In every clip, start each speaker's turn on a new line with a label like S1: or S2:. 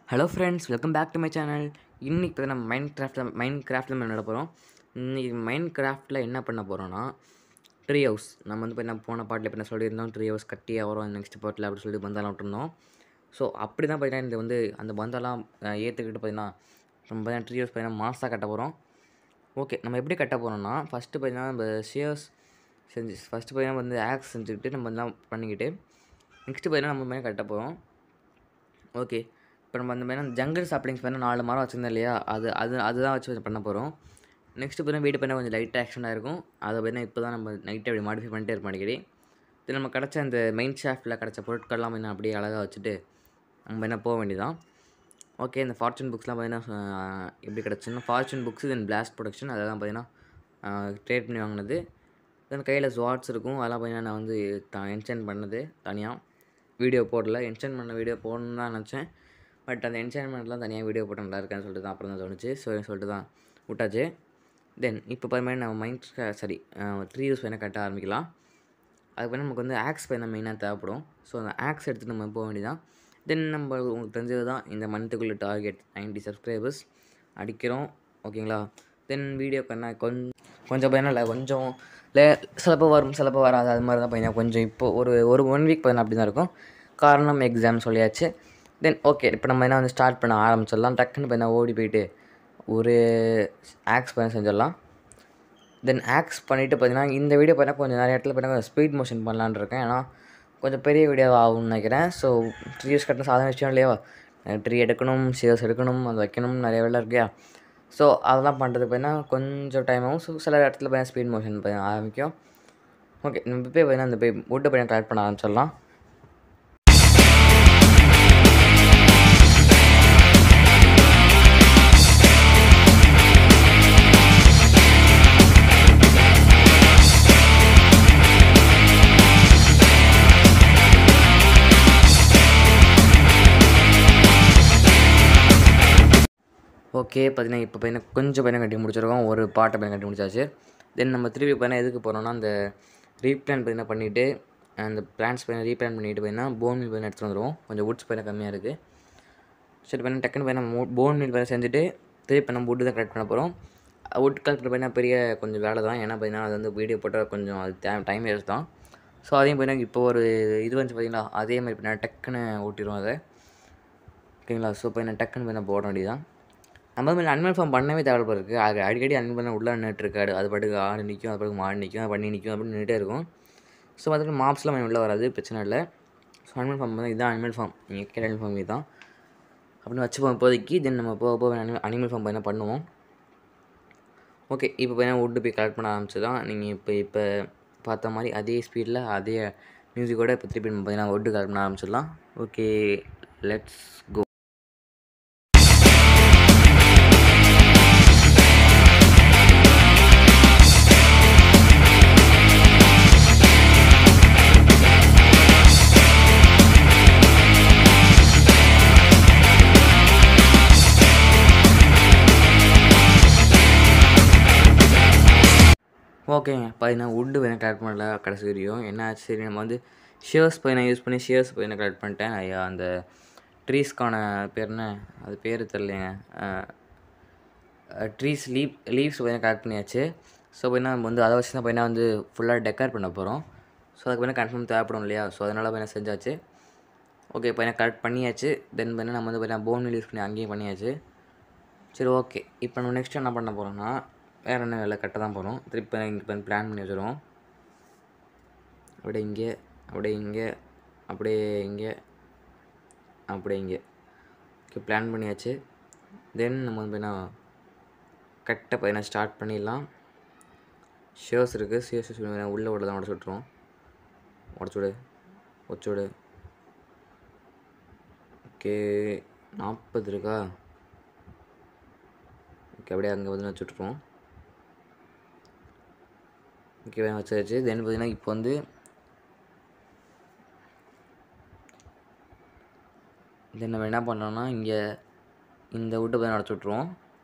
S1: Hello friends welcome back to my channel இன்றைக்கி இப்போ நம்ம மைண்ட் கிராஃப்டில் மைண்ட் கிராஃப்டில் நம்ம நட போகிறோம் இன்றைக்கி மைண்ட் கிராஃப்டில் என்ன பண்ண போகிறோன்னா ட்ரீ ஹவுஸ் நம்ம வந்து இப்போ என்ன போன பாட்டில் இப்போ நான் சொல்லியிருந்தோம் ட்ரீ ஹவுஸ் கட்டியாக வரும் நெக்ஸ்ட் பாட்டில் அப்படி சொல்லிட்டு பந்தாலாம் விட்டுருந்தோம் ஸோ அப்படி தான் பார்த்தீங்கன்னா இந்த வந்து அந்த பந்தெல்லாம் ஏற்றுக்கிட்டு பார்த்தீங்கன்னா நம்ம பார்த்தீங்கன்னா ட்ரீ ஹவுஸ் பார்த்தீங்கன்னா மாசாக கட்ட போகிறோம் ஓகே நம்ம எப்படி கட்ட போகிறோம்னா ஃபஸ்ட்டு பார்த்தீங்கன்னா நம்ம ஷியர்ஸ் செஞ்சு ஃபஸ்ட்டு பார்த்தீங்கன்னா வந்து ஆக்ஸ் செஞ்சுக்கிட்டு நம்ம எல்லாம் பண்ணிக்கிட்டு நெக்ஸ்ட்டு பார்த்தீங்கன்னா நம்ம மேலே கட்ட போகிறோம் ஓகே இப்போ நம்ம அந்த மாதிரி ஜங்கிள் சாப்ளிங்ஸ் பண்ண நாலு மரம் வச்சுருந்தோம் இல்லையா அது அது அதுதான் வச்சு பண்ண போகிறோம் நெக்ஸ்ட்டு பார்த்தீங்கன்னா வீடு பண்ண கொஞ்சம் லைட் ஆக்ஷனாக இருக்கும் அதை பார்த்தீங்கன்னா இப்போ தான் நம்ம நைட்டை அப்படி மாடிஃபை பண்ணிட்டே இருப்போம் அடிக்கடி இது நம்ம கிடச்ச அந்த மெயின் ஷாஃப்ட்டில் கிடச்ச பொருட்கள்லாம் என்ன அப்படியே அழகாக வச்சுட்டு நம்ம என்ன போக வேண்டியதான் ஓகே இந்த ஃபார்ச்சூன் புக்ஸ்லாம் பார்த்தீங்கன்னா எப்படி கிடச்சுன்னா fortune books then blast production அதெல்லாம் பார்த்தீங்கன்னா ட்ரேட் பண்ணி வாங்கினது தென் கையில் ஸ்வாட்ஸ் இருக்கும் அதெல்லாம் பார்த்தீங்கன்னா நான் வந்து த என்சைன் பண்ணது தனியாக வீடியோ போடல என்சைன் பண்ண வீடியோ போடணுன்னு தான் நினச்சேன் பட் அந்த என்சைன்மெண்ட்லாம் தனியாக வீடியோ போட்டு நல்லா இருக்கேன்னு சொல்லிட்டு தான் அப்புறம் தான் தோணுச்சு ஸோ சொல்லிட்டு தான் விட்டாச்சு தென் இப்போ பார்த்தீங்கன்னா நம்ம மைண்ட் சாரி த்ரீ யூஸ் பண்ண கட்ட ஆரம்பிக்கலாம் அதுக்கு பிறகு நமக்கு வந்து ஆக்ஸ் பண்ண மெயினாக தேவைப்படும் ஸோ அந்த ஆக்ஸ் எடுத்துகிட்டு நம்ம போக வேண்டியதான் தென் நம்ம உங்களுக்கு தெரிஞ்சது தான் இந்த மந்த்துக்குள்ளே டார்கெட் நைன்ட்டி சப்ஸ்கிரைபர்ஸ் அடிக்கிறோம் ஓகேங்களா தென் வீடியோ பண்ண கொஞ்சம் கொஞ்சம் பையனா இல்லை கொஞ்சம் இல்லை சிலப்போ வரும் சிலப்போ வராது அது மாதிரி தான் பையனா கொஞ்சம் இப்போ ஒரு ஒரு ஒன் வீக் பையனா அப்படி தான் இருக்கும் காரணம் எக்ஸாம் சொல்லியாச்சு தென் ஓகே இப்போ நம்ம என்ன வந்து ஸ்டார்ட் பண்ண ஆரம்பிச்சிடலாம் டக்குன்னு பையனா ஓடி போயிட்டு ஒரு ஆக்ஸ் பண்ண செஞ்சிடலாம் தென் ஆக்ஸ் பண்ணிவிட்டு பார்த்தீங்கன்னா இந்த வீடியோ பார்த்தீங்கன்னா கொஞ்சம் நிறைய இடத்துல பார்த்தீங்கன்னா ஸ்பீட் மோஷன் பண்ணலான்னு இருக்கேன் ஏன்னா கொஞ்சம் பெரிய வீடியோ ஆகும்னு நினைக்கிறேன் ஸோ த்ரீ இயர்ஸ் கட்டின சாதாரண விஷயம் இல்லையா ட்ரீ எடுக்கணும் ஷேர்ஸ் எடுக்கணும் அது வைக்கணும் நிறைய வேலை இருக்கியா ஸோ அதெல்லாம் பண்ணுறதுக்கு பார்த்தீங்கன்னா கொஞ்சம் டைம் ஆகும் ஸோ சில இடத்துல பார்த்தீங்கன்னா ஸ்பீட் மோஷன் ஆரம்பிக்கும் ஓகே நம்ம இப்போ பார்த்தீங்கன்னா இந்த போய் வுட்டை பையன் கலெக்ட் பண்ண ஆரம்பிச்சிடலாம் ஓகே பார்த்தீங்கன்னா இப்போ பையனை கொஞ்சம் பையனை கட்டி முடிச்சிருக்கோம் ஒரு பாட்டை பையனை கட்டி முடிச்சாச்சு தென் நம்ம திருப்பி பையனை எதுக்கு போகிறோம்னா அந்த ரீப்ளான் பையனை பண்ணிவிட்டு அந்த பிளான்ஸ் பையனை ரீப்ளான் பண்ணிட்டு பையனா போன் மீல் பையனை எடுத்துகிட்டு வந்துடுவோம் கொஞ்சம் வுட்ஸ் பையனை கம்மியாக இருக்குது சரி பையனை டக்குன்னு பையனை போன் மீல் பையனை செஞ்சுட்டு திருப்பி நம்ம வுட்டு தான் கலெக்ட் பண்ண போகிறோம் வுட் கலெக்ட் பண்ணால் பெரிய கொஞ்சம் வேலை தான் ஏன்னா பார்த்தீங்கன்னா அது வந்து வீடியோ போட்டால் கொஞ்சம் அது டைம் வேஸ்ட் தான் ஸோ அதையும் பார்த்தீங்கன்னா இப்போ ஒரு இது வந்து பார்த்தீங்களா அதே மாதிரி இப்போ நான் டக்குன்னு ஓட்டிடுவோம் அதை ஓகேங்களா ஸோ இப்போ நான் டக்குன்னு போய் போட வேண்டியதான் நம்ம மாதிரி அனிமல் ஃபார்ம் பண்ணவே தேவைப்பட இருக்குது அது அடிக்கடி அனிமல் பண்ண உள்ளே நின்றுட்டு இருக்காது அது பாட்டுக்கு ஆடு நிற்கும் அது பாட்டுக்கு மாடு நிற்கும் அது பண்ணி நிற்கும் அப்படின்னு நின்றுட்டே இருக்கும் ஸோ பார்த்துட்டு மாப்ஸ்லாம் உள்ளே வராது பிரச்சனை இல்லை ஸோ அனிமல் ஃபார்ம் வந்து இதுதான் அனிமல் ஃபார்ம் நீங்கள் கேட்ட அனிமல் ஃபார்ம் இதுதான் அப்படின்னு வச்சுப்போம் இப்போதைக்கு தென் நம்ம போக போக அனிமல் அனிமல் ஃபார்ம் என்ன பண்ணுவோம் ஓகே இப்போ பார்த்தீங்கன்னா வுட்டு போய் கலெக்ட் பண்ண ஆரம்பிச்சு தான் நீங்கள் இப்போ இப்போ பார்த்த மாதிரி அதே ஸ்பீடில் அதே மியூசிக்கோட இப்போ திருப்பி நம்ம பார்த்தீங்கன்னா வுட்டு கலெக்ட் பண்ண ஆரம்பிச்சிடலாம் ஓகே லெட்ஸ் கோ ஓகேங்க பார்த்தீங்கன்னா வுட்டு வேணால் கலெக்ட் பண்ணல கடைசி வரையும் என்ன ஆச்சு சரி நம்ம வந்து ஷியர்ஸ் பையனை யூஸ் பண்ணி ஷியர்ஸ் பையனை கலெக்ட் பண்ணிட்டேன் ஐயா அந்த ட்ரீஸ்க்கான பேர் என்ன அது பேர் தெரிலைங்க ட்ரீஸ் லீவ் லீவ்ஸ் பையனை கலெக்ட் பண்ணியாச்சு ஸோ பையனா நம்ம வந்து அதை வச்சு தான் பையனா வந்து ஃபுல்லாக டெக்கர் பண்ண போகிறோம் ஸோ அதுக்கு பையனா கன்ஃபார்ம் தேவைப்படும் இல்லையா ஸோ அதனால் பையனை செஞ்சாச்சு ஓகே பையனை கலெக்ட் பண்ணியாச்சு தென் பையனா நம்ம வந்து பையனா போன் யூஸ் பண்ணி அங்கேயும் பண்ணியாச்சு சரி ஓகே இப்போ நம்ம நெக்ஸ்ட் என்ன பண்ண போகிறோம்னா வேறு என்ன வேலை கட்ட தான் போகிறோம் திருப்பி இங்கே இப்போ பிளான் பண்ணி வச்சுருவோம் அப்படியே இங்கே அப்படியே இங்கே அப்படியே இங்கே அப்படியே இங்கே ஓகே பிளான் பண்ணியாச்சு தென் நம்ம வந்து என்ன கட்ட பையனை ஸ்டார்ட் பண்ணிடலாம் ஷேர்ஸ் இருக்குது ஷேர்ஸ் உள்ளே உள்ள தான் உடச்சு விட்ருவோம் உடச்சு விடு உடச்சு விடு ஓகே நாற்பது இருக்கா ஓகே அப்படியே அங்கே வந்து வச்சு விட்ருவோம் ஓகே வச்சாச்சு தென் பார்த்தீங்கன்னா இப்போ வந்து தென் நம்ம என்ன பண்ணோம்னா இங்கே இந்த விட்டு போய் அடைச்சி விட்ருவோம்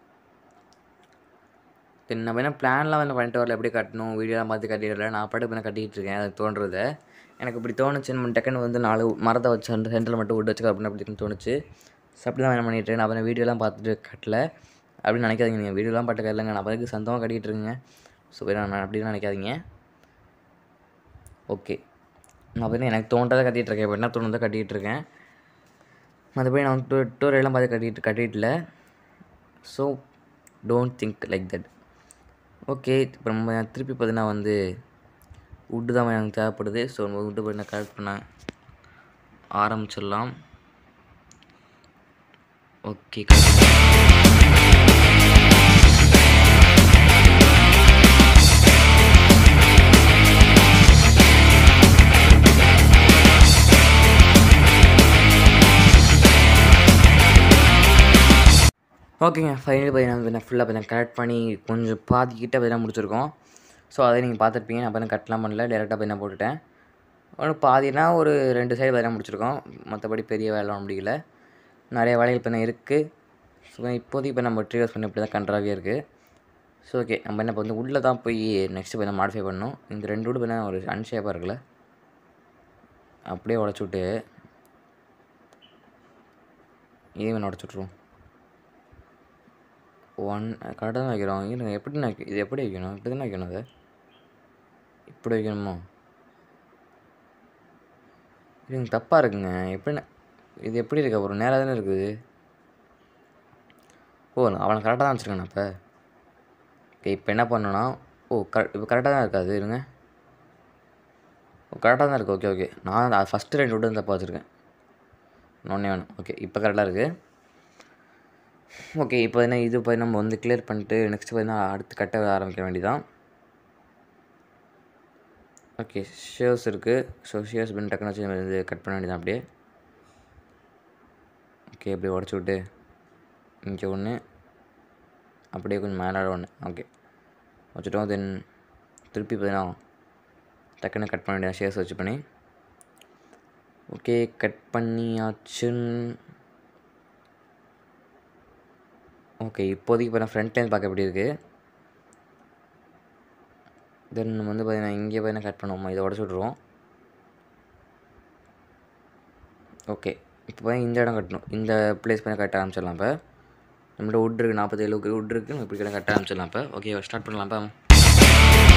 S1: தென் நம்ம என்ன பிளான்லாம் வந்து பண்ணிட்டு வரல எப்படி கட்டணும் வீடியோலாம் பார்த்து கட்டிடல நான் பாட்டு இப்போ கட்டிகிட்டு இருக்கேன் அது தோன்றதை எனக்கு இப்படி தோணுச்சு நம்ம டக்குன்னு வந்து நாலு மரத்தை வச்சு சென்டரில் மட்டும் விட்டு வச்சுக்க அப்படின்னு அப்படி தோணுச்சு ஸோ அப்படி தான் என்ன பண்ணிட்டு நான் அப்புறம் வீடியோலாம் பார்த்துட்டு கட்டல அப்படின்னு நினைக்காதீங்க நீங்கள் வீடியோலாம் பார்த்து கட்டலைங்க நான் பிறகு சொந்தமாக கட்டிகிட்டு இருக்கேங்க ஸோ நான் அப்படின்னு நினைக்காதீங்க ஓகே நான் பார்த்தீங்கன்னா எனக்கு தோன்றதை கட்டிகிட்டு இருக்கேன் இப்போ என்ன தோணுதோ கட்டிகிட்டு இருக்கேன் மற்றபடி நான் டூ டூரெல்லாம் பார்த்து கட்டிட்டு கட்டிடல so don't think like that okay இப்போ நம்ம திருப்பி பார்த்தீங்கன்னா வந்து வுட்டு தான் எனக்கு தேவைப்படுது ஸோ நம்ம வுட்டு போய் நான் கலெக்ட் பண்ண ஆரம்பிச்சிடலாம் ஓகே ஓகேங்க ஃபைனலி பார்த்தீங்கன்னா நான் ஃபுல்லாக பார்த்தீங்கன்னா கரெக்ட் பண்ணி கொஞ்சம் பாதி கிட்ட பார்த்தீங்கன்னா முடிச்சிருக்கோம் ஸோ அதை நீங்கள் பார்த்துருப்பீங்க நான் பார்த்தீங்கன்னா கட்லாம் பண்ணல டேரெக்டாக பார்த்தீங்கன்னா போட்டுட்டேன் ஒன்று பாதினா ஒரு ரெண்டு சைடு பார்த்தீங்கன்னா முடிச்சிருக்கோம் மற்றபடி பெரிய வேலை முடியல நிறைய வேலைகள் இப்போ இருக்குது ஸோ இப்போதைக்கு இப்போ நம்ம ட்ரீவர்ஸ் பண்ணி இப்படி தான் கன்றாவே இருக்குது ஸோ ஓகே நம்ம என்ன இப்போ வந்து உள்ளே தான் போய் நெக்ஸ்ட்டு போய் மாடிஃபை பண்ணணும் இந்த ரெண்டு வீடு பார்த்தீங்கன்னா ஒரு அன்ஷேப்பாக இருக்குல்ல அப்படியே உடச்சி விட்டு ஈவன் உடச்சி விட்ருவோம் ஒன் கரெக்டாக தான் வைக்கிறோம் இருங்க எப்படி நான் இது எப்படி வைக்கணும் இப்படி தானே வைக்கணும் அதை இப்படி வைக்கணுமோ இருங்க தப்பாக இருக்குங்க எப்படி இது எப்படி இருக்கு அப்புறம் நேராக தானே இருக்குது ஓ அவனை கரெக்டாக தான் வச்சுருக்கேன் இப்போ ஓகே இப்போ என்ன பண்ணணும்னா ஓ கரெக்ட் இப்போ கரெக்டாக தான் இருக்காது இருங்க ஓ கரெக்டாக தான் இருக்குது ஓகே ஓகே நான் அது ஃபஸ்ட்டு ரெண்டு விட்டு தப்பாக வச்சுருக்கேன் ஒன்றே வேணும் ஓகே இப்போ கரெக்டாக இருக்குது ஓகே இப்போ என்ன இது போய் நம்ம வந்து கிளியர் பண்ணிட்டு நெக்ஸ்ட் பார்த்தீங்கன்னா அடுத்து கட்ட ஆரம்பிக்க வேண்டியதான் ஓகே ஷேர்ஸ் இருக்குது ஸோ ஷேர்ஸ் பண்ணி டக்குன்னு வச்சு நம்ம இது கட் பண்ண வேண்டியதான் அப்படியே ஓகே அப்படியே உடச்சி விட்டு இங்கே ஒன்று அப்படியே கொஞ்சம் மேலே ஒன்று ஓகே வச்சுட்டோம் தென் திருப்பி பார்த்தீங்கன்னா டக்குன்னு கட் பண்ண வேண்டியதான் ஷேர்ஸ் வச்சு பண்ணி ஓகே கட் பண்ணியாச்சுன்னு ஓகே இப்போதைக்கு இப்போ நான் ஃப்ரண்ட் லைன் பார்க்க எப்படி இருக்குது தென் நம்ம வந்து பார்த்தீங்கன்னா இங்கே பார்த்தீங்கன்னா கட் பண்ணுவோமா இதை உடச்சி விட்ருவோம் ஓகே இப்போ பார்த்தீங்கன்னா இந்த இடம் கட்டணும் இந்த பிளேஸ் பண்ணி கட்ட ஆரம்பிச்சிடலாம் இப்போ நம்மள்ட்ட வுட் இருக்குது நாற்பத்தேழு வுட் இருக்குது நம்ம இப்படி கட்ட ஆரம்பிச்சிடலாம் இப்போ ஓகே ஸ்டார்ட் பண்ணலாம் இப்போ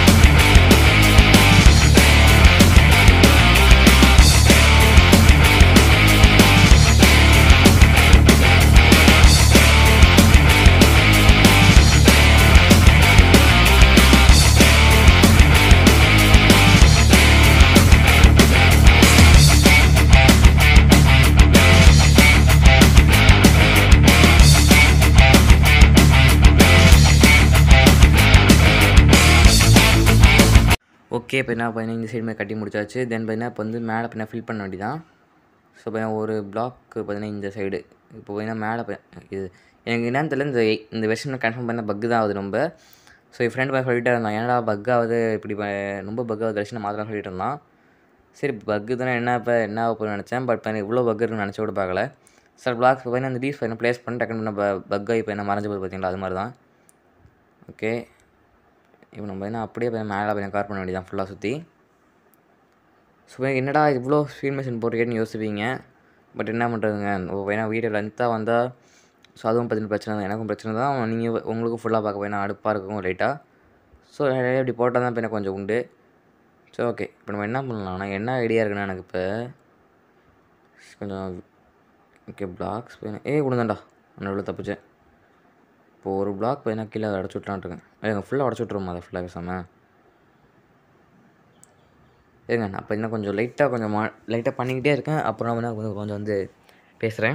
S1: ஓகே இப்போ என்ன பார்த்தீங்கன்னா இந்த சைடு மாதிரி கட்டி முடிச்சாச்சு தென் பார்த்தீங்கன்னா இப்போ வந்து மேலே பார்த்தீங்கன்னா ஃபில் பண்ண வேண்டியதான் ஸோ பார்த்தீங்கன்னா ஒரு பிளாக்கு பார்த்தீங்கன்னா இந்த சைடு இப்போ பார்த்தீங்கன்னா மேலே பா- இது எனக்கு என்னன்னு தெரியல இந்த இந்த வெர்ஷன் கன்ஃபார்ம் பண்ண பக்கு தான் ஆகுது ரொம்ப ஸோ என் ஃப்ரெண்ட் சொல்லிட்டே இருந்தான் ஏன்டா பக் ஆகுது இப்படி ப- ரொம்ப பக் ஆகுது வெர்ஷனை மாத்திரம் சொல்லிட்டு இருந்தான் சரி பக்கு தானே என்ன இப்போ என்ன ஆக போகுதுன்னு நினச்சேன் பட் இப்போ இவ்வளோ பக் இருக்குன்னு நினச்சி கூட பார்க்கல சார் பிளாக்ஸ் பார்த்தீங்கன்னா அந்த லீஃப் என்ன ப்ளேஸ் பண்ணி டக்குன்னு நம்ம பக் ஆகி இப்போ என்ன மறைஞ்சு போகுது பார்த்தீங்களா அது மாதிரி தான் ஓகே இப்போ நம்ம என்ன அப்படியே போய் மேலே போய் கார் பண்ண வேண்டியதான் ஃபுல்லாக சுற்றி ஸோ என்னடா இவ்வளோ ஸ்பீட் மிஷின் போட்டிருக்கேன்னு யோசிப்பீங்க பட் என்ன பண்ணுறதுங்க ஏன்னா வீடியோ லென்த்தாக வந்தால் ஸோ அதுவும் பார்த்தீங்கன்னா பிரச்சனை தான் எனக்கும் பிரச்சனை தான் நீங்கள் உங்களுக்கும் ஃபுல்லாக பார்க்க போய் அடுப்பாக இருக்கும் லைட்டாக ஸோ இப்படி போட்டால் தான் இப்போ எனக்கு கொஞ்சம் உண்டு சரி ஓகே இப்போ நம்ம என்ன பண்ணலாம்னா என்ன ஐடியா இருக்குன்னா எனக்கு இப்போ கொஞ்சம் ஓகே பிளாக்ஸ் ஏ கொடுந்தாண்டா நான் இவ்வளோ தப்பிச்சேன் இப்போ ஒரு பிளாக் போய் நான் கீழே அடைச்சி விட்லான்ட்டு இருக்கேன் ஏங்க ஃபுல்லாக அடைச்சி விட்ருமா அதை ஃபுல்லாக பேசாமல் ஏங்க நான் அப்போ இன்னும் கொஞ்சம் லைட்டாக கொஞ்சம் மா லைட்டாக பண்ணிக்கிட்டே இருக்கேன் அப்புறம் வந்து கொஞ்சம் கொஞ்சம் வந்து பேசுகிறேன்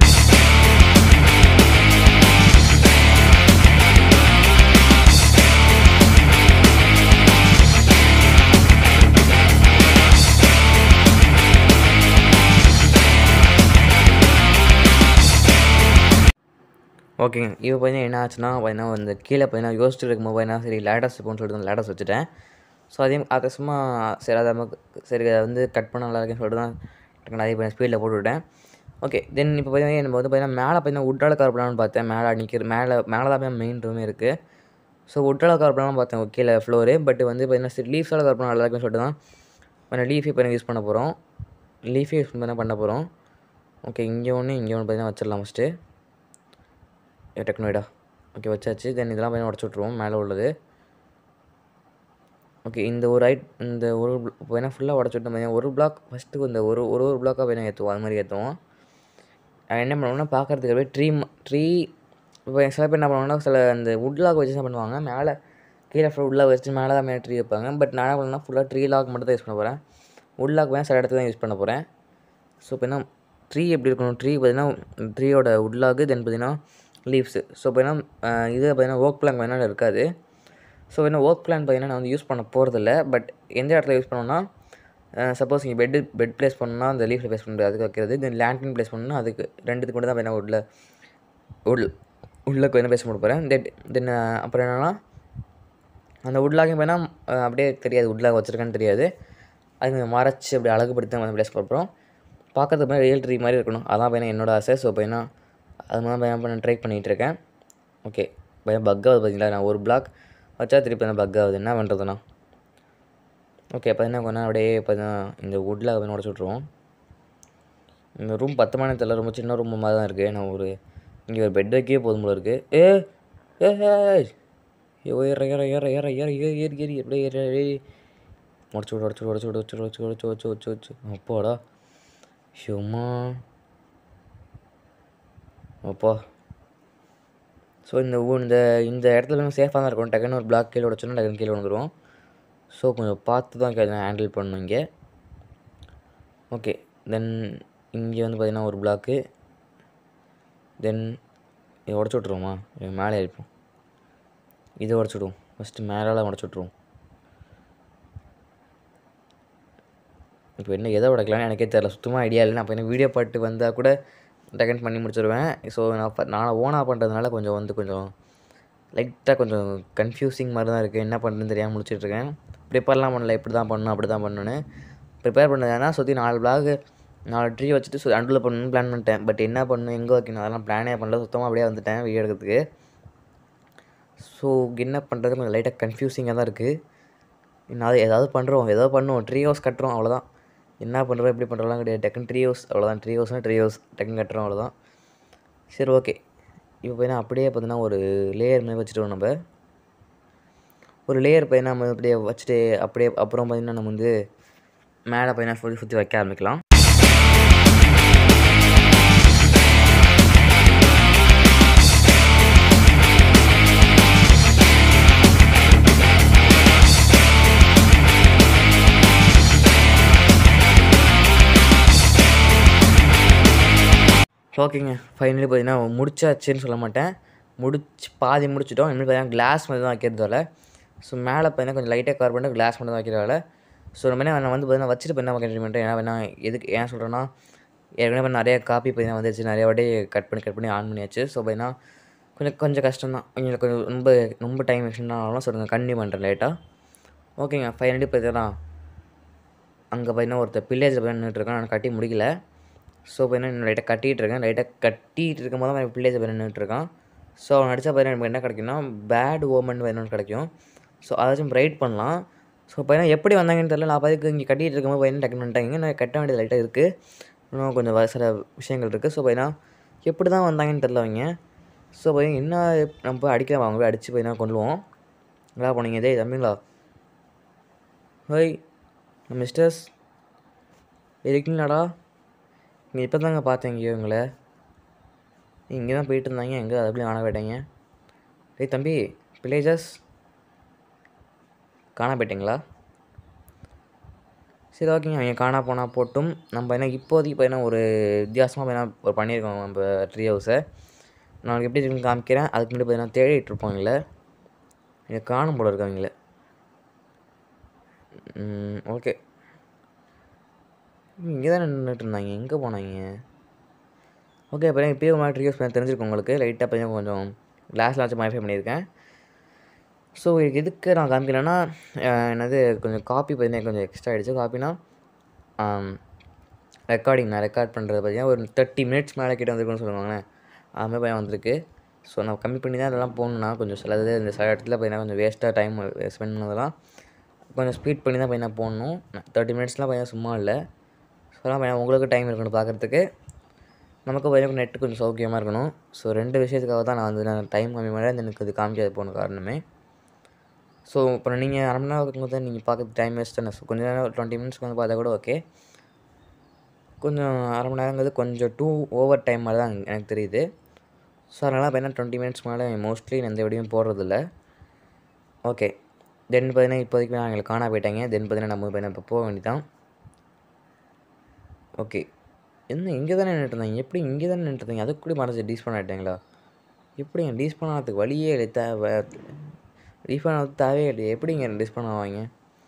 S1: ஓகேங்க இப்போ பார்த்தீங்கன்னா என்ன ஆச்சுன்னா பார்த்தீங்கன்னா வந்து கீழே பார்த்தீங்கன்னா யோசிச்சுட்டு இருக்கும்போது பார்த்தீங்கன்னா சரி லேடஸ் போன்னு சொல்லிட்டு லேடஸ் வச்சுட்டேன் ஸோ அதே அது சும்மா சரி அதை நமக்கு சரி அதை வந்து கட் பண்ண நல்லா இருக்குன்னு சொல்லிட்டு தான் டக்குனு அதே பண்ணி ஸ்பீடில் போட்டு விட்டேன் ஓகே தென் இப்போ பார்த்தீங்கன்னா நம்ம வந்து பார்த்தீங்கன்னா மேலே பார்த்தீங்கன்னா உட்டால கவர் பண்ணலாம்னு பார்த்தேன் மேலே நிற்கிற மேலே மேலே தான் மெயின் ரூமே இருக்குது ஸோ உட்டால கவர் பண்ணலாம் பார்த்தேன் கீழே ஃப்ளோரு பட் வந்து பார்த்தீங்கன்னா சரி லீஃப்ஸால் கவர் பண்ண நல்லா இருக்குன்னு சொல்லிட்டு தான் இப்போ லீஃபே இப்போ யூஸ் பண்ண போகிறோம் லீஃபே யூஸ் பண்ண பண்ண போகிறோம் ஓகே இங்கே ஒன்று இங்கே ஒன்று பார்த்தீங்கன்னா வச்சிடலாம் ஃபஸ்ட்டு டெக்னோய்டா ஓகே வச்சாச்சு தென் இதெல்லாம் பையன் உடச்சி விட்ருவோம் மேலே உள்ளது ஓகே இந்த ஒரு ஐட் இந்த ஒரு வேணால் ஃபுல்லாக உடச்சி விட்டோம் பையன் ஒரு பிளாக் ஃபஸ்ட்டு இந்த ஒரு ஒரு ஒரு பிளாக்காக வேணால் ஏற்றுவோம் அது மாதிரி ஏற்றுவோம் என்ன பண்ணுவோம்னா பார்க்குறதுக்கு அப்படியே ட்ரீ ட்ரீ இப்போ சில பேர் என்ன பண்ணுவாங்கன்னா சில அந்த wood log வச்சு என்ன பண்ணுவாங்க மேலே கீழே ஃபுல்லாக wood log வச்சுட்டு மேலே தான் மேலே ட்ரீ வைப்பாங்க பட் நான் என்ன பண்ணேன்னா ஃபுல்லாக ட்ரீ லாக் மட்டும் தான் யூஸ் பண்ண போகிறேன் wood log வேணால் சில இடத்துல தான் யூஸ் பண்ண போகிறேன் ஸோ இப்போ என்ன ட்ரீ எப்படி இருக்கணும் ட்ரீ பார்த்தீங்கன்னா ட்ரீயோட wood log தென் பார்த்தீங்கன்னா லீவ்ஸு ஸோ பார்த்தீங்கன்னா இது பார்த்தீங்கன்னா ஒர்க் பிளான் வேணாலும் இருக்காது ஸோ என்ன ஒர்க் பிளான் பார்த்தீங்கன்னா நான் வந்து யூஸ் பண்ண போகிறதில்ல பட் எந்த இடத்துல யூஸ் பண்ணோன்னா சப்போஸ் இங்கே பெட்டு பெட் ப்ளேஸ் பண்ணணும்னா அந்த லீஃபில் ப்ளேஸ் பண்ணுறது அதுக்கு வைக்கிறது தென் லேண்டன் ப்ளேஸ் பண்ணணும்னா அதுக்கு ரெண்டுத்துக்கு மட்டும் தான் பார்த்தீங்கன்னா உள்ள உள் உள்ளக்கு வேணால் பேச போகிறேன் தென் தென் அப்புறம் என்னென்னா அந்த உட்லாகையும் வேணால் அப்படியே தெரியாது உட்லாக வச்சுருக்கேன்னு தெரியாது அது கொஞ்சம் மறைச்சி அப்படி அழகுபடுத்தி தான் ப்ளேஸ் பண்ணுறோம் பார்க்கறதுக்கு மாதிரி ரியல் ட்ரீ மாதிரி இருக்கணும் அதான் பையனா என்னோட ஆசை ஸோ பையனா அது மாதிரி பையன் பண்ண ட்ரை பண்ணிகிட்டு இருக்கேன் ஓகே பையன் பக் ஆகுது பார்த்தீங்களா நான் ஒரு பிளாக் வச்சா திருப்பி அந்த பக் ஆகுது என்ன பண்ணுறதுண்ணா ஓகே அப்போ என்ன கொஞ்சம் அப்படியே இப்போ தான் இந்த வுட்டில் கொஞ்சம் உடச்சி விட்ருவோம் இந்த ரூம் பத்தமான தெரியல ரொம்ப சின்ன ரூம் மாதிரி தான் இருக்குது நான் ஒரு இங்கே ஒரு பெட் வைக்கவே போதும் போல இருக்குது ஏ ஏ ஏய். ஐயோ ஏற ஏற ஏற ஏற ஏற ஏறி ஏறி ஏறி அப்படியே ஏற ஏறி உடச்சி விடு உடச்சி விடு உடச்சி விடு உடச்சி விடு உடச்சி விடு உடச்சி வச்சு வச்சு அப்பாடா சும்மா அப்பா ஸோ இந்த ஊ இந்த இந்த இடத்துல நம்ம சேஃபாக தான் இருக்கணும் டக்குன்னு ஒரு பிளாக் கீழே உடச்சோன்னா டக்குன்னு கீழே வந்துடும் ஸோ கொஞ்சம் பார்த்து தான் ஹேண்டில் பண்ணணும் இங்கே ஓகே தென் இங்கே வந்து பார்த்திங்கன்னா ஒரு பிளாக்கு தென் இதை உடச்சி விட்ருவோமா இது மேலே இருப்போம் இதை உடச்சி விடுவோம் ஃபஸ்ட்டு மேலால் உடச்சி விட்ருவோம் இப்போ என்ன எதை உடைக்கலாம்னு எனக்கே தெரில சுத்தமாக ஐடியா இல்லை நான் இப்போ என்ன வீடியோ பாட்டு வந்தால் கூட டக்குன்னு பண்ணி முடிச்சிடுவேன் ஸோ நான் இப்போ நான் ஓனாக பண்ணுறதுனால கொஞ்சம் வந்து கொஞ்சம் லைட்டாக கொஞ்சம் கன்ஃபியூசிங் மாதிரி தான் இருக்குது என்ன பண்ணுறதுன்னு தெரியாமல் முடிச்சிட்ருக்கேன் ப்ரிப்பேர்லாம் பண்ணல இப்படி தான் பண்ணணும் அப்படி தான் பண்ணணுன்னு ப்ரிப்பேர் பண்ணதுனா சுற்றி நாலு பிளாக் நாலு ட்ரீ வச்சுட்டு சு அண்டில் பண்ணணும்னு பிளான் பண்ணிட்டேன் பட் என்ன பண்ணணும் எங்கே வைக்கணும் அதெல்லாம் பிளானே பண்ணல சுத்தமாக அப்படியே வந்துட்டேன் வீடியோ எடுக்கிறதுக்கு ஸோ என்ன பண்ணுறது கொஞ்சம் லைட்டாக கன்ஃபியூசிங்காக தான் இருக்குது இன்னும் ஏதாவது பண்ணுறோம் ஏதாவது பண்ணுவோம் ட்ரீ ஹவுஸ் கட்டுறோம் அவ்வளோதான் என்ன பண்ணுறோம் எப்படி பண்ணுறோம்லாம் கிடையாது டக்குன்னு ட்ரீ ஹவுஸ் அவ்வளோதான் ட்ரீ ஹவுஸ்னால் ட்ரீ ஹவுஸ் டக்குன்னு கட்டுறோம் அவ்வளோதான் சரி ஓகே இப்போ பார்த்தீங்கன்னா அப்படியே பார்த்தீங்கன்னா ஒரு லேயர் மாதிரி வச்சுட்டோம் நம்ம ஒரு லேயர் பார்த்தீங்கன்னா நம்ம அப்படியே வச்சுட்டு அப்படியே அப்புறம் பார்த்தீங்கன்னா நம்ம வந்து மேலே பார்த்தீங்கன்னா சுற்றி சுற்றி வைக்க ஆரம்பிக்கலாம் ஓகேங்க ஃபைனலி பார்த்தீங்கன்னா முடிச்சாச்சுன்னு சொல்ல மாட்டேன் முடிச்சு பாதி முடிச்சிட்டோம் இனிமேல் பார்த்தீங்கன்னா கிளாஸ் மட்டும் தான் வைக்கிறதால ஸோ மேலே பார்த்தீங்கன்னா கொஞ்சம் லைட்டாக கவர் பண்ணிட்டு கிளாஸ் மட்டும் தான் வைக்கிறதால ஸோ நம்ம என்ன நான் வந்து பார்த்தீங்கன்னா வச்சுட்டு இப்போ என்ன கண்டினியூ பண்ணிட்டேன் ஏன்னா வேணா எதுக்கு ஏன் சொல்கிறேன்னா ஏற்கனவே இப்ப நிறைய காப்பி பார்த்தீங்கன்னா வந்துச்சு நிறைய வாட்டி கட் பண்ணி கட் பண்ணி ஆன் பண்ணியாச்சு ஸோ பார்த்தீங்கன்னா கொஞ்சம் கொஞ்சம் கஷ்டம் தான் எங்களுக்கு கொஞ்சம் ரொம்ப ரொம்ப டைம் எக்ஸ்டெண்ட் ஆனாலும் சொல்லுங்கள் கண்டினியூ பண்ணுறேன் லேட்டாக ஓகேங்க ஃபைனலி பார்த்தீங்கன்னா அங்கே பார்த்தீங்கன்னா ஒருத்தர் பில்லேஜில் போய் நின்றுட்டுருக்கான் நான் கட்டி முடிக்கல ஸோ பார்த்தீங்கன்னா இன்னும் லைட்டாக கட்டிகிட்டு இருக்கேன் லைட்டாக கட்டிகிட்டு இருக்கும் போது தான் பில்லேஜ் போய் நின்றுட்டுருக்கான் ஸோ அவன் நடிச்சா பார்த்தீங்கன்னா நமக்கு என்ன கிடைக்கும்னா பேட் ஓமன் வேணும்னு கிடைக்கும் ஸோ அதாச்சும் ரைட் பண்ணலாம் ஸோ பார்த்தீங்கன்னா எப்படி வந்தாங்கன்னு தெரியல நான் பார்த்துக்கு இங்கே கட்டிகிட்டு இருக்கும்போது பார்த்தீங்கன்னா டக்குனு வந்துட்டாங்க நான் கட்ட வேண்டியது லைட்டாக இருக்குது இன்னும் கொஞ்சம் வ- சில விஷயங்கள் இருக்குது ஸோ பார்த்தீங்கன்னா எப்படி தான் வந்தாங்கன்னு தெரில அவங்க ஸோ பார்த்தீங்கன்னா என்ன நம்ம போய் அடிக்கலாம் அவங்க போய் அடித்து பார்த்தீங்கன்னா கொள்ளுவோம் நல்லா போனீங்க டேய் தம்பிங்களா ஹோய் மிஸ்டர்ஸ் இருக்கீங்களாடா இங்கே இப்போ தாங்க பார்த்தேன் இங்கேயோ உங்களை இங்கே தான் போயிட்டு இருந்தாங்க எங்கே அதை எப்படி காண போயிட்டீங்க டேய் தம்பி வில்லேஜஸ் காண போயிட்டீங்களா சரி ஓகேங்க அவங்க காணா போனால் போட்டும் நம்ம என்ன இப்போதைக்கு பார்த்தீங்கன்னா ஒரு வித்தியாசமாக பார்த்தீங்கன்னா ஒரு பண்ணியிருக்கோம் நம்ம ட்ரீ ஹவுஸை நான் எப்படி இருக்குன்னு காமிக்கிறேன் அதுக்கு முன்னாடி பார்த்தீங்கன்னா தேடிட்டு இருப்பாங்கள இங்கே காணும் போல இருக்காங்களே ஓகே இங்கே தான் நின்றுட்டு இருந்தாங்க எங்கே போனாங்க ஓகே இப்போ இப்போயே ஒரு மாதிரி ட்ரீஸ் பண்ண தெரிஞ்சிருக்கும் உங்களுக்கு லைட்டாக பையன் கொஞ்சம் கிளாஸில் வச்சு மாடிஃபை பண்ணியிருக்கேன் ஸோ இதுக்கு எதுக்கு நான் காமிக்கிறேன்னா அஹ், என்னது கொஞ்சம் காப்பி பார்த்தீங்கன்னா கொஞ்சம் எக்ஸ்ட்ரா ஆகிடுச்சு காப்பினா ரெக்கார்டிங் நான் ரெக்கார்ட் பண்ணுறது பார்த்தீங்கன்னா ஒரு தேர்ட்டி மினிட்ஸ் மேலே கிட்ட வந்துருக்குன்னு சொல்லுவாங்களேன் அது மாதிரி பையன் வந்திருக்கு ஸோ நான் கம்மி பண்ணி தான் இதெல்லாம் போகணுன்னா கொஞ்சம் சிலது இந்த சில இடத்துல பார்த்தீங்கன்னா கொஞ்சம் வேஸ்ட்டாக டைம் ஸ்பெண்ட் பண்ணதெல்லாம் கொஞ்சம் ஸ்பீட் பண்ணி தான் பையனா போடணும் தேர்ட்டி மினிட்ஸ்லாம் பையன் சும்மா இல்லை ஸோ அதெல்லாம் பையன் உங்களுக்கு டைம் இருக்கணும் பார்க்குறதுக்கு நமக்கு பார்த்தீங்கன்னா நெட்டு கொஞ்சம் சௌக்கியமாக இருக்கணும் ஸோ ரெண்டு விஷயத்துக்காக தான் நான் வந்து நான் டைம் கம்மி பண்ணேன் எனக்கு அது காமிக்காது போன காரணமே ஸோ அப்புறம் நீங்கள் அரை மணி நேரம் இருக்கும்போது நீங்கள் பார்க்குறது டைம் வேஸ்ட் தானே ஸோ கொஞ்சம் நேரம் டுவெண்ட்டி மினிட்ஸ்க்கு வந்து பார்த்தா கூட ஓகே கொஞ்சம் அரை மணி நேரங்கிறது கொஞ்சம் டூ ஓவர் டைம் மாதிரி தான் எனக்கு தெரியுது ஸோ அதனால் பார்த்தீங்கன்னா டுவெண்ட்டி மினிட்ஸ் மேலே மோஸ்ட்லி நான் எந்த வீடியோவும் போடுறதில்ல ஓகே தென் பார்த்தீங்கன்னா இப்போதைக்கு நான் எங்களுக்கு காணா போயிட்டாங்க தென் பார்த்தீங்கன்னா நம்ம பார்த்தீங்கன்னா இப்போ போக வேண்டியதான் ஓகே என்ன இங்கே தானே நின்றுருந்தாங்க எப்படி இங்கே தானே நின்றுருந்தீங்க அதுக்கு கூட மறைச்சி டீஸ்பான் ஆகிட்டாங்களா எப்படிங்க டீஸ்பான் ஆகிறதுக்கு வழியே இல்லை தேவை ரீஃபண்ட் ஆகிறது தேவையே இல்லையே எப்படிங்க டிஸ்போன் ஆவாங்க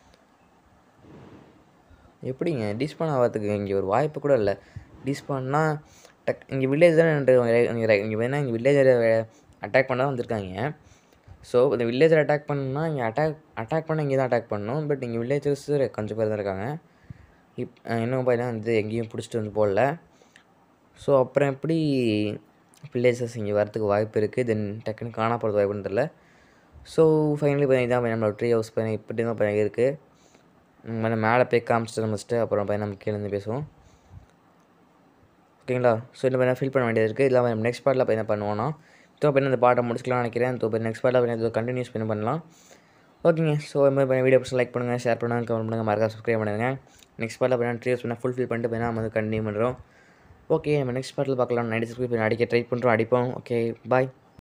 S1: எப்படிங்க டிஸ்போன் ஆகிறதுக்கு இங்கே ஒரு வாய்ப்பு கூட இல்லை டிஸ்போன்னா டக் இங்கே வில்லேஜ் தானே இங்கே இங்கே வேணால் இங்கே வில்லேஜரை அட்டாக் பண்ண தான் வந்திருக்காங்க ஸோ இந்த வில்லேஜரை அட்டாக் பண்ணணும்னா இங்கே அட்டாக் அட்டாக் பண்ண இங்கே தான் அட்டாக் பண்ணணும் பட் இங்கே வில்லேஜர்ஸ் கொஞ்சம் பேர் தான் இருக்காங்க இப் இன்னும் பார்த்தீங்கன்னா வந்து எங்கேயும் பிடிச்சிட்டு வந்து போடல ஸோ அப்புறம் எப்படி வில்லேஜஸ் இங்கே வரத்துக்கு வாய்ப்பு இருக்குது தென் டக்குன்னு காணா போகிறது வாய்ப்புன்னு தெரில ஸோ ஃபைனலி பார்த்தீங்கன்னா இதான் நம்மளோட ட்ரீ ஹவுஸ் பார்த்தீங்கன்னா இப்படி தான் பார்த்தீங்கன்னா இருக்குது நம்ம மேலே போய் காமிச்சிட்டு முடிச்சுட்டு அப்புறம் பார்த்தீங்கன்னா நம்ம கீழே இருந்து பேசுவோம் ஓகேங்களா ஸோ இன்னும் பார்த்தீங்கன்னா ஃபில் பண்ண வேண்டியது இருக்குது இல்லாமல் நம்ம நெக்ஸ்ட் பார்ட்டில் பார்த்தீங்கன்னா பண்ணுவோம்னா ஸோ பார்த்தீங்கன்னா இந்த பாட்டை முடிச்சுக்கலாம்னு நினைக்கிறேன் ஸோ இப்போ நெக்ஸ்ட் பார்ட்டில் பார்த்தீங்கன்னா கண்டினியூஸ் பண்ணி பண்ணலாம் ஓகேங்க ஸோ இந்த மாதிரி வீடியோ பிடிச்சி லைக் பண்ணுங்கள் ஷேர் பண்ணுங்கள் கமெண்ட் பண்ணுங்கள் மறக்காம சப்ஸ்கிரைப் பண்ணுங்கள் நெக்ஸ்ட் பார்ட்டில் பார்த்தீங்கன்னா ட்ரீஸ் பண்ணால் ஃபுல் ஃபில் பண்ணிட்டு பார்த்தீங்கன்னா நம்ம வந்து கண்டினியூ பண்ணுறோம் ஓகே நம்ம நெக்ஸ்ட் பார்ட்டில் பார்க்கலாம் நைன்டி சிக்ஸ் அடிக்க ட்ரை பண்ணுறோம் அடிப்போம் ஓகே பாய்